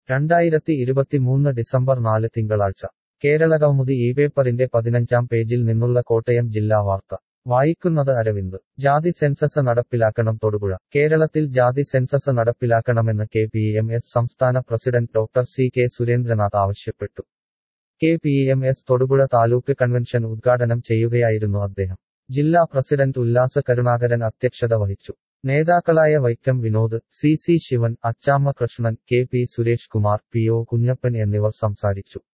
രണ്ടായിരത്തി ഇരുപത്തിമൂന്ന് ഡിസംബർ നാല് തിങ്കളാഴ്ച കേരള കൗമുദി ഈ പേപ്പറിന്റെ പതിനഞ്ചാം പേജിൽ നിന്നുള്ള കോട്ടയം ജില്ലാ വാർത്ത വായിക്കുന്നത് അരവിന്ദ് ജാതി സെൻസസ് നടപ്പിലാക്കണം തൊടുപുഴ കേരളത്തിൽ ജാതി സെൻസസ് നടപ്പിലാക്കണമെന്ന് കെ പി എം എസ് സംസ്ഥാന president doctor C K Surendranath ആവശ്യപ്പെട്ടു K P M S Thodupuzha taluk convention ഉദ്ഘാടനം ചെയ്യുകയായിരുന്നു അദ്ദേഹം ജില്ലാ പ്രസിഡന്റ് ഉല്ലാസ കരുണാകരൻ അധ്യക്ഷത വഹിച്ചു നേതാക്കളായ Vaikom Vinod C C Sivan Achamma Krishnan K P Suresh Kumar P O Kunjappan എന്നിവർ സംസാരിച്ചു